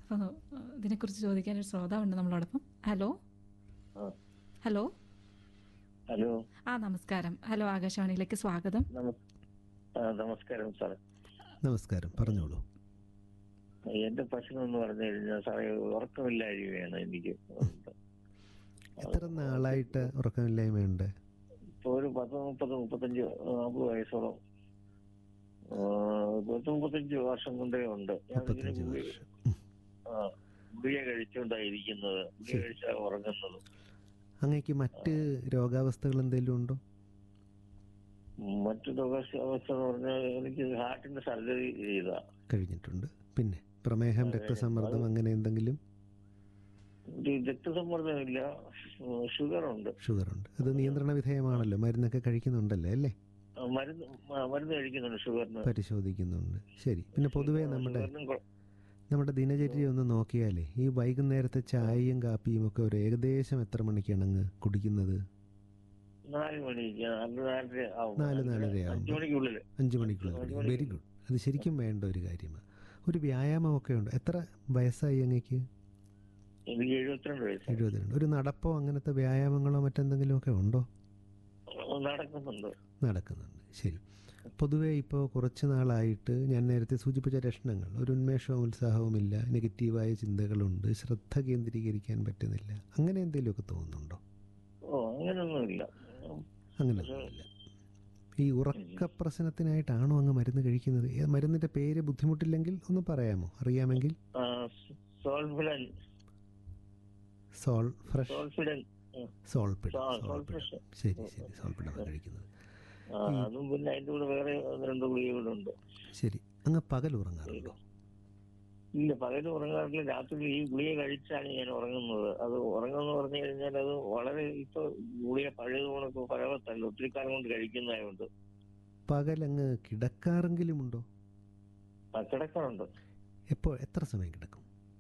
അപ്പോൾ ഇതിനെക്കുറിച്ച് ചോദിക്കാൻ ഒരു ശ്രോതാവുണ്ട് നമ്മളോടൊപ്പം ഹലോ ആ. ഹലോ ഹലോ ആ നമസ്കാരം ഹലോ ആകാശവാണിയിലേക്ക് സ്വാഗതം നമസ് ആ, നമസ്കാരം സാർ നമസ്കാരം പറഞ്ഞോളൂ എന്റെ പ്രശ്നം എന്ന് പറഞ്ഞു കഴിഞ്ഞാൽ സാറേ ഉറക്കമില്ലായ്മയാണ് എനിക്ക് എത്ര നാളായിട്ട് ഉറക്കമില്ലായ്മയുണ്ട് ഇപ്പൊ ഒരു പത്ത് മുപ്പത് മുപ്പത്തഞ്ച് നാൽപ്പത് വയസ്സോളം ആ, പത്ത് മുപ്പത്തഞ്ച് വർഷം കൊണ്ടേ ഉണ്ട് ഞാൻ ഇതിന് മുപ്പത്തഞ്ച് ഗുളി- വർഷം ആ, ഗുളിക കഴിച്ചുകൊണ്ടായിരിക്കുന്നത് ഗുളിക കഴിച്ചാൽ ഉറങ്ങുന്നത് അങ്ങേക്ക് മറ്റ് രോഗാവസ്ഥകൾ എന്തെങ്കിലും ഉണ്ടോ മറ്റു അവസ്ഥ എന്ന് പറഞ്ഞാൽ എനിക്ക് ഹാർട്ടിന്റെ സർജറി ചെയ്താ കഴിഞ്ഞിട്ടുണ്ട് പിന്നെ പ്രമേഹം രക്തസമ്മർദ്ദം അങ്ങനെ എന്തെങ്കിലും ഒരു രക്തസമ്മർദ്ദമില്ല ഷുഗർ ഉണ്ട് ഷുഗർ ഉണ്ട് അത് നിയന്ത്രണ വിധേയമാണല്ലോ മരുന്നൊക്കെ കഴിക്കുന്നുണ്ടല്ലേ അല്ലേ ആ, മരുന്ന് ആ, മരുന്ന് കഴിക്കുന്നുണ്ട് ഷുഗറിന് പരിശോധിക്കുന്നുണ്ട് ശരി പിന്നെ പൊതുവേ നമ്മുടെ ഷുഗറിനും കൊ- നമ്മുടെ ദിനചര്യ ഒന്ന് നോക്കിയാലേ ഈ വൈകുന്നേരത്തെ ചായയും കാപ്പിയും ഒക്കെ ഒരു ഏകദേശം എത്ര മണിക്കാണ് അങ്ങ് കുടിക്കുന്നത് നാല് മണിക്ക് നാല് നാലര ആവും നാല് നാലര ആവും. അഞ്ചു മണിക്കുള്ളിൽ അഞ്ച് മണിക്കുള്ള കുടിക്കും വെരി ഗുഡ് അത് ശരിക്കും വേണ്ട ഒരു കാര്യമാണ് ഒരു വ്യായാമമൊക്കെ ഉണ്ട് എത്ര വയസ്സായി അങ്ങേക്ക് എനിക്ക് എഴുപത്തിരണ്ട് വയസ്സ് എഴുപത്തിരണ്ട് ഒരു നടപ്പോ അങ്ങനത്തെ വ്യായാമങ്ങളോ മറ്റെന്തെങ്കിലുമൊക്കെ ഉണ്ടോ നടക്കുന്നുണ്ട് നടക്കുന്നുണ്ട് ശരി പൊതുവേ ഇപ്പോൾ കുറച്ച് നാളായിട്ട് ഞാൻ നേരത്തെ സൂചിപ്പിച്ച ലക്ഷണങ്ങൾ ഒരു ഉന്മേഷവും ഉത്സാഹവുമില്ല നെഗറ്റീവായ ചിന്തകളുണ്ട് ശ്രദ്ധ കേന്ദ്രീകരിക്കാൻ പറ്റുന്നില്ല അങ്ങനെ എന്തെങ്കിലുമൊക്കെ തോന്നുന്നുണ്ടോ ഓ അങ്ങനെയൊന്നുമില്ല അങ്ങനെയൊന്നുമില്ല ഈ ഉറക്ക പ്രശ്നത്തിനായിട്ടാണോ അങ്ങ് മരുന്ന് കഴിക്കുന്നത് ഏ, മരുന്നിന്റെ പേര് ബുദ്ധിമുട്ടില്ലെങ്കിൽ ഒന്ന് പറയാമോ അറിയാമെങ്കിൽ ആ, സോൾഫിഡൻ സോൾ ഫ്രഷ് സോൾഫിഡൻ ഉം. സോൾപിഡ് സോൾ- സോൾപിഡ് സോൾഫ്രഷ്. ശരി ശരി സോൾപിഡാണ് കഴിക്കുന്നത് ആ, അതും പിന്നെ അതിന്റെ കൂടെ വേറെ ഒന്ന് രണ്ട് ഗുളികകളുണ്ട് ശരി അങ്ങ് പകൽ ഉറങ്ങാറുണ്ടോ ഇല്ല പകലും ഉറങ്ങാറില്ല രാത്രി ഈ ഗുളിക കഴിച്ചാണ് ഞാൻ ഉറങ്ങുന്നത് അത് ഉറങ്ങുമെന്ന് പറഞ്ഞു കഴിഞ്ഞാൽ അത് വളരെ ഇപ്പൊ ഗുളിക പഴയത് കണക്ക് പഴവത്തല്ല ഒത്തിരി കാലം കൊണ്ട് കഴിക്കുന്നതായതുകൊണ്ട് പകൽ അങ്ങ് കിടക്കാറെങ്കിലും ഉണ്ടോ ആ, കിടക്കാറുണ്ട് എപ്പോൾ എത്ര സമയം കിടക്കും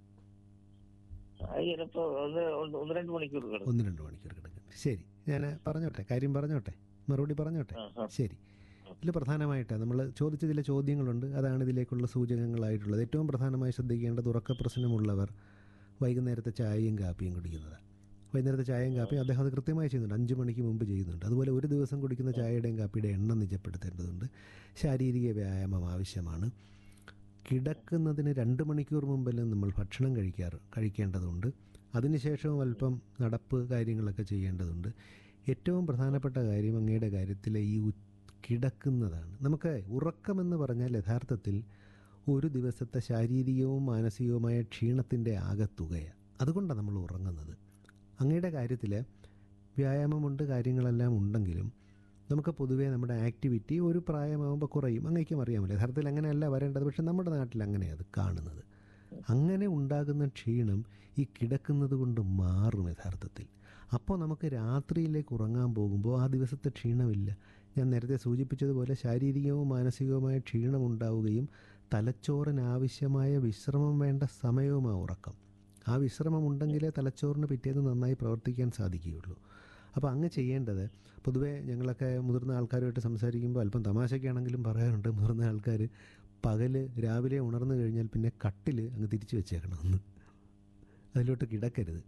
അത് ചിലപ്പോ ഒന്ന് ഒന്ന് ഒന്ന് രണ്ട് മണിക്കൂർ കിടക്കും ഒന്ന് രണ്ട് മണിക്കൂർ കിടക്കും ശരി ഞാൻ പറഞ്ഞോട്ടെ കാര്യം പറഞ്ഞോട്ടെ മറുപടി പറഞ്ഞോട്ടെ ആ, ആ. ശരി ഇതിൽ പ്രധാനമായിട്ട് നമ്മൾ ചോദിച്ച ചില ചോദ്യങ്ങളുണ്ട് അതാണ് ഇതിലേക്കുള്ള സൂചകങ്ങളായിട്ടുള്ളത് ഏറ്റവും പ്രധാനമായി ശ്രദ്ധിക്കേണ്ടത് ഉറക്ക പ്രശ്നമുള്ളവർ വൈകുന്നേരത്തെ ചായയും കാപ്പിയും കുടിക്കുന്നതാണ് വൈകുന്നേരത്തെ ചായയും കാപ്പിയും അദ്ദേഹം അത് കൃത്യമായി ചെയ്യുന്നുണ്ട് അഞ്ച് മണിക്ക് മുമ്പ് ചെയ്യുന്നുണ്ട് അതുപോലെ ഒരു ദിവസം കുടിക്കുന്ന ചായയുടെയും കാപ്പിയുടെയും എണ്ണം നിജപ്പെടുത്തേണ്ടതുണ്ട് ശാരീരിക വ്യായാമം ആവശ്യമാണ് കിടക്കുന്നതിന് രണ്ട് മണിക്കൂർ മുമ്പെല്ലാം നമ്മൾ ഭക്ഷണം കഴിക്കാറ് കഴിക്കേണ്ടതുണ്ട് അതിനുശേഷവും അല്പം നടപ്പ് കാര്യങ്ങളൊക്കെ ചെയ്യേണ്ടതുണ്ട് ഏറ്റവും പ്രധാനപ്പെട്ട കാര്യം അങ്ങയുടെ കാര്യത്തിലെ ഈ ഉ- കിടക്കുന്നതാണ് നമുക്ക് ഉറക്കമെന്ന് പറഞ്ഞാൽ യഥാർത്ഥത്തിൽ ഒരു ദിവസത്തെ ശാരീരികവും മാനസികവുമായ ക്ഷീണത്തിൻ്റെ ആകത്തുകയാണ് അതുകൊണ്ടാണ് നമ്മൾ ഉറങ്ങുന്നത് അങ്ങയുടെ കാര്യത്തിൽ വ്യായാമമുണ്ട് കാര്യങ്ങളെല്ലാം ഉണ്ടെങ്കിലും നമുക്ക് പൊതുവേ നമ്മുടെ ആക്ടിവിറ്റി ഒരു പ്രായമാകുമ്പോൾ കുറയും അങ്ങേക്കും അറിയാമല്ലോ യഥാർത്ഥത്തിൽ അങ്ങനെയല്ല വരേണ്ടത് പക്ഷെ നമ്മുടെ നാട്ടിൽ അങ്ങനെയാണ് അത് കാണുന്നത് അങ്ങനെ ഉണ്ടാകുന്ന ക്ഷീണം ഈ കിടക്കുന്നത് കൊണ്ട് മാറും യഥാർത്ഥത്തിൽ അപ്പോൾ നമുക്ക് രാത്രിയിലേക്ക് ഉറങ്ങാൻ പോകുമ്പോൾ ആ ദിവസത്തെ ക്ഷീണമില്ല ഞാൻ നേരത്തെ സൂചിപ്പിച്ചതുപോലെ ശാരീരികവും മാനസികവുമായ ക്ഷീണം ഉണ്ടാവുകയും തലച്ചോറിനാവശ്യമായ വിശ്രമം വേണ്ട സമയവും ആ ഉറക്കം ആ വിശ്രമം ഉണ്ടെങ്കിലേ തലച്ചോറിന് പിറ്റേന്ന് നന്നായി പ്രവർത്തിക്കാൻ സാധിക്കുകയുള്ളൂ അപ്പോൾ അങ്ങ് ചെയ്യേണ്ടത് പൊതുവേ ഞങ്ങളൊക്കെ മുതിർന്ന ആൾക്കാരുമായിട്ട് സംസാരിക്കുമ്പോൾ അല്പം തമാശയ്ക്കാണെങ്കിലും പറയാറുണ്ട് മുതിർന്ന ആൾക്കാർ പകല് രാവിലെ ഉണർന്നു കഴിഞ്ഞാൽ പിന്നെ കട്ടിൽ അങ്ങ് തിരിച്ചു വെച്ചേക്കണമെന്ന് അതിലോട്ട് കിടക്കരുത്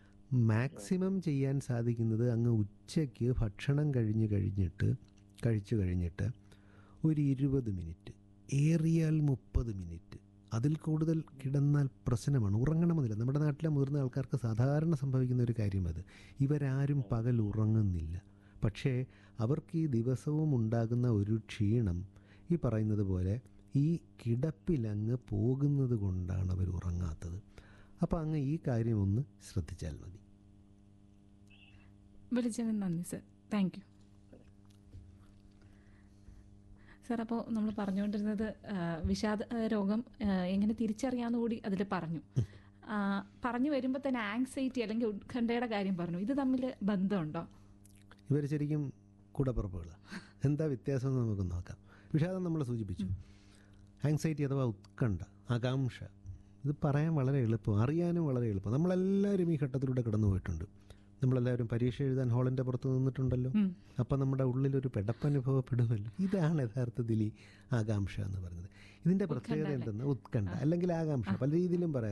മാക്സിമം ചെയ്യാൻ സാധിക്കുന്നത് അങ്ങ് ഉച്ചയ്ക്ക് ഭക്ഷണം കഴിഞ്ഞ് കഴിഞ്ഞിട്ട് കഴിച്ചു കഴിഞ്ഞിട്ട് ഒരു ഇരുപത് മിനിറ്റ് ഏറിയാൽ മുപ്പത് മിനിറ്റ് അതിൽ കൂടുതൽ കിടന്നാൽ പ്രശ്നമാണ് ഉറങ്ങണമെന്നില്ല നമ്മുടെ നാട്ടിലെ മുതിർന്ന ആൾക്കാർക്ക് സാധാരണ സംഭവിക്കുന്ന ഒരു കാര്യം അത് ഇവരാരും പകൽ ഉറങ്ങുന്നില്ല പക്ഷേ അവർക്ക് ഈ ദിവസവും ഉണ്ടാകുന്ന ഒരു ക്ഷീണം ഈ പറയുന്നത് പോലെ ഈ കിടപ്പിലങ്ങ് പോകുന്നത് കൊണ്ടാണ് അവർ ഉറങ്ങാത്തത് അപ്പോൾ അങ്ങ് ഈ കാര്യം ഒന്ന് ശ്രദ്ധിച്ചാൽ മതി വിളിച്ചതിന് നന്ദി സർ താങ്ക് യു സർ അപ്പോൾ നമ്മൾ പറഞ്ഞുകൊണ്ടിരുന്നത് ആ, വിഷാദ ആ, രോഗം ആ, എങ്ങനെ തിരിച്ചറിയാമെന്ന് കൂടി അതിൽ പറഞ്ഞു ആ, പറഞ്ഞു വരുമ്പോൾ തന്നെ ആങ്സൈറ്റി അല്ലെങ്കിൽ ഉത്കണ്ഠയുടെ കാര്യം പറഞ്ഞു ഇത് തമ്മിൽ ബന്ധമുണ്ടോ ഇവർ ശരിക്കും കൂടപ്പുറപ്പുകളാണ് എന്താ വ്യത്യാസം എന്ന് നമുക്ക് നോക്കാം വിഷാദം നമ്മൾ സൂചിപ്പിച്ചു ആങ്സൈറ്റി അഥവാ ഉത്കണ്ഠ ആകാംക്ഷ ഇത് പറയാൻ വളരെ എളുപ്പം അറിയാനും വളരെ എളുപ്പം നമ്മളെല്ലാവരും ഈ ഘട്ടത്തിലൂടെ കടന്നു പോയിട്ടുണ്ട് നമ്മളെല്ലാവരും പരീക്ഷ എഴുതാൻ ഹാളിൻ്റെ പുറത്ത് നിന്നിട്ടുണ്ടല്ലോ അപ്പം നമ്മുടെ ഉള്ളിലൊരു പെടപ്പനുഭവപ്പെടുമല്ലോ ഇതാണ് യഥാർത്ഥത്തിൽ ഈ ആകാംക്ഷ എന്ന് പറയുന്നത് ഇതിൻ്റെ പ്രത്യേകത എന്തെന്ന് ഉത്കണ്ഠ അല്ലെങ്കിൽ ആകാംക്ഷ പല രീതിയിലും പറയാം